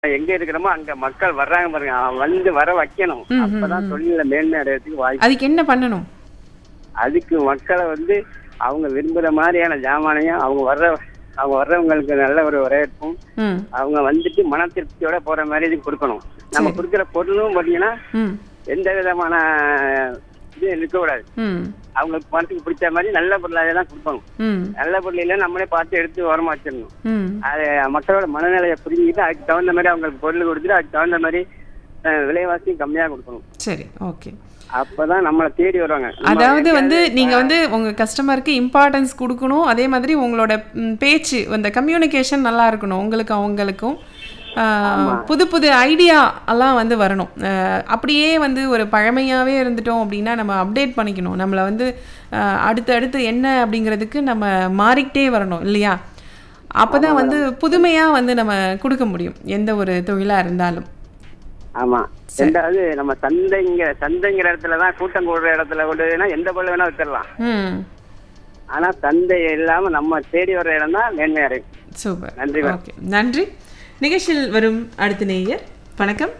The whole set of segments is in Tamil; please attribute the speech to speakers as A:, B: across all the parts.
A: எங்க இருக்கிறோமோ அங்க மக்கள் வர்றாங்க பாருங்க அவன் வந்து வர வைக்கணும்
B: ம், ம்,
A: அப்பதான்
B: ம்.
A: தொழில மேன்மை அடையறதுக்கு வாய்ப்பு
B: அதுக்கு என்ன பண்ணணும்
A: அதுக்கு மக்களை வந்து அவங்க விரும்புற மாதிரியான ஜாமானையும் அவங்க வர்ற அவங்க வர்றவங்களுக்கு நல்ல ஒரு வரவேற்பும்
B: ம்
A: அவங்க வந்துட்டு மன திருப்தியோட போற மாதிரி இது கொடுக்கணும் நம்ம
B: சரி.
A: கொடுக்குற பொருளும் பாத்தீங்கன்னா
B: ம்
A: எந்த விதமான இது இருக்கக்கூடாது
B: ம்
A: அவங்களுக்கு மனசுக்கு பிடிச்ச மாதிரி நல்ல பொருளாக தான் கொடுக்கணும்
B: ம்
A: நல்ல பொருள் இல்லை நம்மளே பார்த்து எடுத்து ஓரமா வச்சிடணும்
B: ம்
A: அது மக்களோட மனநிலையை புரிஞ்சுக்கிட்டு அதுக்கு தகுந்த மாதிரி அவங்களுக்கு பொருள் கொடுத்துட்டு அதுக்கு தகுந்த மாதிரி அஹ், விலைவாசியும் கம்மியா கொடுக்கணும்
B: சரி ஓகே
A: அப்பதான் நம்மளை தேடி வருவாங்க நம்ம
B: அதாவது வந்து
A: எங்கேயாவது,
B: நீங்க வந்து உங்க கஸ்டமருக்கு இம்பார்ட்டன்ஸ் கொடுக்கணும் அதே மாதிரி உங்களோட ம், பேச்சு அந்த கம்யூனிகேஷன் நல்லா இருக்கணும் உங்களுக்கு அவங்களுக்கும் ஆ, புது புது ஐடியா எல்லாம் வந்து வரணும் ஆ, அப்படியே வந்து ஒரு பழமையாவே இருந்துட்டோம் அப்படின்னா நம்ம அப்டேட் பண்ணிக்கணும் நம்மளை வந்து ஆ, அடுத்து அடுத்து என்ன அப்படிங்கிறதுக்கு நம்ம மாறிக்கிட்டே வரணும் இல்லையா அப்பதான் வந்து புதுமையா வந்து நம்ம கொடுக்க முடியும் எந்த ஒரு தொழிலா இருந்தாலும்
A: ஆமா ரெண்டாவது நம்ம சந்தைங்க சந்தைங்கிற இடத்துல தான் கூட்டம் கூடுற இடத்துல கொண்டுனா எந்த பொருள் வேணா வித்துடலாம்
B: ம்
A: ஆனா சந்தை இல்லாம நம்ம தேடி வர்ற இடம் தான் மேன்மை அடையும்
B: சூப்பர்
A: நன்றி மேம்.
B: ஓகே நன்றி நிகழ்ச்சியில் வரும் அடுத்த நேயர் வணக்கம்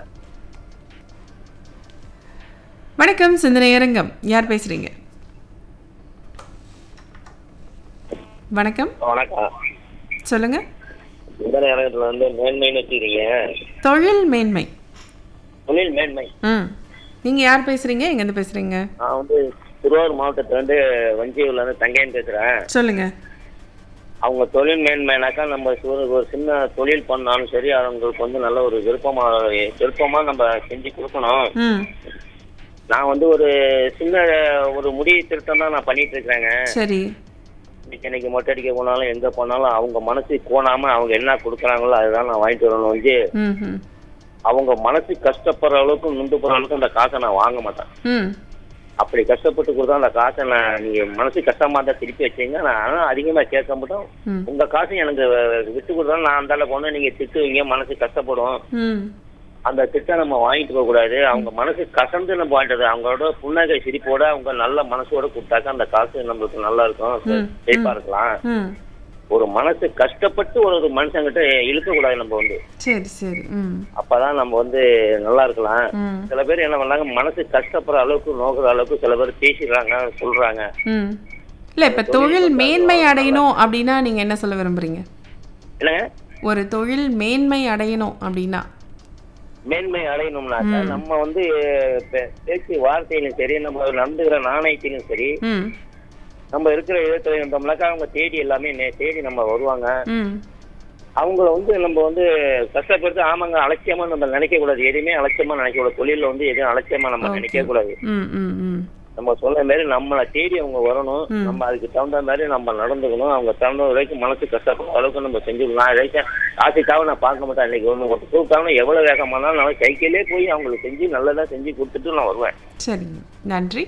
B: வணக்கம் சிந்தனையரங்கம் யார் பேசுறீங்க வணக்கம்
C: வணக்கம்
B: சொல்லுங்க
C: இந்த நேரத்துல வந்து மேன்மைன்னு வச்சுக்கிறீங்க
B: தொழில் மேன்மை
C: தொழில் மேன்மை
B: ம் நீங்க யார் பேசுறீங்க எங்கேருந்து பேசுறீங்க
C: நான் வந்து திருவாரூர் மாவட்டத்துல இருந்து வஞ்சியூர்ல இருந்து தங்கையன் பேசுறேன்
B: சொல்லுங்க
C: அவங்க தொழில் மேன்மைனாக்கா நம்ம ஒரு ஒரு சின்ன தொழில் பண்ணாலும் சரி அவங்களுக்கு வந்து நல்ல ஒரு விருப்பமா விருப்பமா நம்ம செஞ்சு கொடுக்கணும்
B: ம்
C: நான் வந்து ஒரு சின்ன ஒரு முடி திருத்தம் தான் நான் பண்ணிட்டு இருக்கிறேங்க
B: சரி
C: இன்னைக்கு இன்னைக்கு மொட்டை அடிக்க போனாலும் எங்க போனாலும் அவங்க மனசு கோணாம அவங்க என்ன கொடுக்குறாங்களோ அதுதான் நான் வாங்கிட்டு வரணும் வந்து
B: ம் ம்
C: அவங்க மனசு கஷ்டப்படுற அளவுக்கு நுண்டு போற அளவுக்கு அந்த காசை நான் வாங்க மாட்டேன்
B: ம்
C: அப்படி கஷ்டப்பட்டு கொடுத்தா அந்த காசை நான் நீங்க மனசு கஷ்டமா இருந்தா திருப்பி வச்சீங்க நான் ஆனா அதிகமா கேட்க மாட்டோம்
B: ம்
C: உங்க காசு எனக்கு விட்டு கொடுத்தா நான் அந்த அளவுக்கு ஒண்ணு நீங்க திட்டுவீங்க மனசு கஷ்டப்படும்
B: ம்
C: அந்த திட்டை நம்ம வாங்கிட்டு போக கூடாது அவங்க மனசு கசந்து நம்ம வாங்கிட்டது அவங்களோட புன்னகை சிரிப்போட அவங்க நல்ல மனசோட கொடுத்தாக்கா அந்த காசு நம்மளுக்கு நல்லா இருக்கும்
B: ம்,
C: சேஃபா இருக்கலாம்
B: ம்
C: ஒரு மனசு கஷ்டப்பட்டு ஒரு ஒரு மனுஷங்கிட்ட இழுக்க கூடாது நம்ம வந்து
B: சரி சரி ம்
C: அப்பதான் நம்ம வந்து நல்லா இருக்கலாம்
B: ம்
C: சில பேர் என்ன பண்ணாங்க மனசு கஷ்டப்படுற அளவுக்கு நோக்குற அளவுக்கு சில பேர் பேசிடுறாங்க சொல்றாங்க
B: ம் இல்லை இப்போ தொழில் மேன்மை அடையணும் அப்படின்னா நீங்கள் என்ன சொல்ல விரும்புறீங்க
C: இல்லைங்க
B: ஒரு தொழில் மேன்மை அடையணும் அப்படின்னா
C: மேன்மை அடையணும்னாக்கா நம்ம வந்து பே- பேச்சு வார்த்தையிலும் சரி நம்ம நடந்துக்கிற நாணயத்திலும் சரி
B: ம்
C: நம்ம இருக்கிற இடத்துல இருந்தோம்னாக்கா அவங்க தேடி எல்லாமே நே- தேடி நம்ம வருவாங்க
B: ம்
C: அவங்கள வந்து நம்ம வந்து கஷ்டப்படுத்து ஆமாங்க அலட்சியமா நம்ம நினைக்க கூடாது எதுவுமே அலட்சியமா நினைக்க கூடாது தொழில வந்து எதுவும் அலட்சியமா நம்ம நினைக்க கூடாது
B: ம் ம் ம்
C: நம்ம சொல்ற மாதிரி நம்மளை தேடி அவங்க வரணும்
B: ம்.
C: நம்ம அதுக்கு தகுந்த மாதிரி நம்ம நடந்துக்கணும் அவங்க தகுந்த வரைக்கும் மனசு கஷ்டப்படுற அளவுக்கு நம்ம செஞ்சுக்கணும் நான் ஏதாச்சும் ஆசைக்காக நான் பார்க்க மாட்டேன் இன்னைக்கு ஒன்று ஒருத்தர் கூப்பிட்டாங்கன்னா எவ்வளவு வேகமானாலும் நான் சைக்கிளே போய் அவங்களுக்கு செஞ்சு நல்லதா செஞ்சு கொடுத்துட்டு நான் வருவேன்
B: சரிங்க நன்றி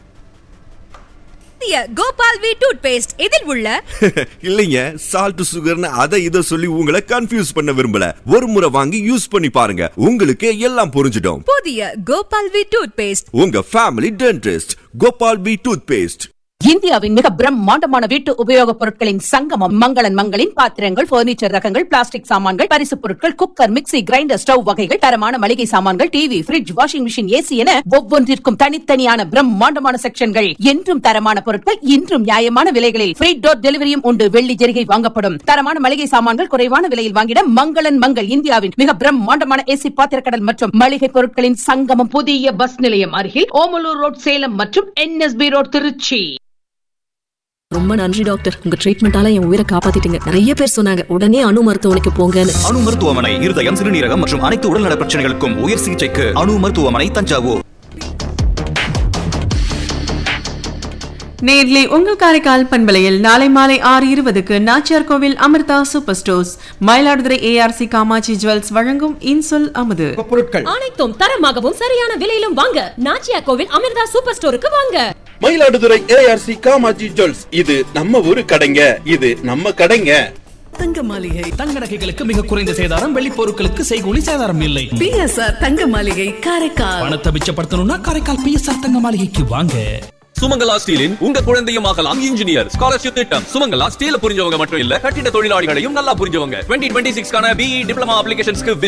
D: புதிய கோபால் வி டூத் பேஸ்ட் இதில் உள்ள
E: இல்லைங்க சால்ட் சுகர்னு அதை இதை சொல்லி உங்களை கன்ஃபியூஸ் பண்ண விரும்பல ஒரு முறை வாங்கி யூஸ் பண்ணி பாருங்க உங்களுக்கு எல்லாம் புரிஞ்சிடும்
D: புதிய கோபால் வி டூத் பேஸ்ட்
E: உங்க family dentist Gopal B toothpaste
F: இந்தியாவின் மிக பிரம்மாண்டமான வீட்டு உபயோகப் பொருட்களின் சங்கமம் மங்களன் மங்களின் பாத்திரங்கள் பர்னிச்சர் ரகங்கள் பிளாஸ்டிக் சாமான்கள் பரிசுப் பொருட்கள் குக்கர் மிக்ஸி கிரைண்டர் ஸ்டவ் வகைகள் தரமான மளிகை சாமான்கள் TV fridge washing machine AC என ஒவ்வொன்றிற்கும் தனித்தனியான பிரம்மாண்டமான செக்ஷன்கள் என்றும் தரமான பொருட்கள் இன்றும் நியாயமான விலைகளில் ஃப்ரீ டோர் டெலிவரியும் உண்டு வெள்ளி ஜெரிகை வாங்கப்படும் தரமான மளிகை சாமான்கள் குறைவான விலையில் வாங்கிட மங்களன் மங்கள் இந்தியாவின் மிக பிரம்மாண்டமான ஏசி பாத்திரக்கடல் மற்றும் மளிகை பொருட்களின் சங்கமம் புதிய பஸ் நிலையம் அருகில் ஓமலூர் ரோட் சேலம் மற்றும் என்எஸ்பி ரோட் திருச்சி
G: ரொம்ப நன்றி டாக்டர் உங்க ட்ரீட்மெண்டால என் உயிரை காப்பாத்திட்டீங்க நிறைய பேர் சொன்னாங்க உடனே அணு மருத்துவமனைக்கு போங்கன்னு
H: அணு மருத்துவமனை இருதயம் சிறுநீரகம் மற்றும் அனைத்து உடல்நல பிரச்சனைகளுக்கும் உயர் சிகிச்சைக்கு அணு மருத்துவமனை தஞ்சாவூர்
B: நேர்லி உங்கள் காரைக்கால் பண்பலையில் நாளை மாலை ஆறு இருபதுக்கு Nachiyar Koil Amirtha super stores Mayiladuthurai ARC Kamatchi jewels வழங்கும் இன்சொல் அமுது
I: பொருட்கள்
J: அனைத்தும் தரமாகவும் சரியான விலையிலும் வாங்க நாச்சியா கோவில் அமிர்தா சூப்பர் ஸ்டோருக்கு வாங்க
I: மயிலாடுதுறை ஏஆர்சி காமாஜி ஜுவல்ஸ் இது நம்ம ஊரு கடைங்க இது நம்ம கடைங்க
K: தங்க மாளிகை
L: தங்க நகைகளுக்கு மிக குறைந்த சேதாரம் வெள்ளி பொருட்களுக்கு செய்கூலி சேதாரம் இல்லை
K: பிஎஸ்ஆர் தங்க மாளிகை காரைக்கால்
L: பணத்தை மிச்சப்படுத்தணும்னா காரைக்கால் பிஎஸ்ஆர் தங்க மாளிகைக்கு வாங்க
K: சுமங்கலா ஸ்டீலின் உங்க குழந்தையும் ஆகலாம் இன்ஜினியர் ஸ்காலர்ஷிப் திட்டம் சுமங்கலா ஸ்டீல புரிஞ்சவங்க மட்டும் இல்ல கட்டிட தொழிலாளிகளையும் நல்லா புரிஞ்சவங்க டுவெண்ட்டி டுவெண்ட்டி சிக்ஸ்க்கான பிஇ டிப்ளமா அப்ளிகேஷன்ஸ்க்கு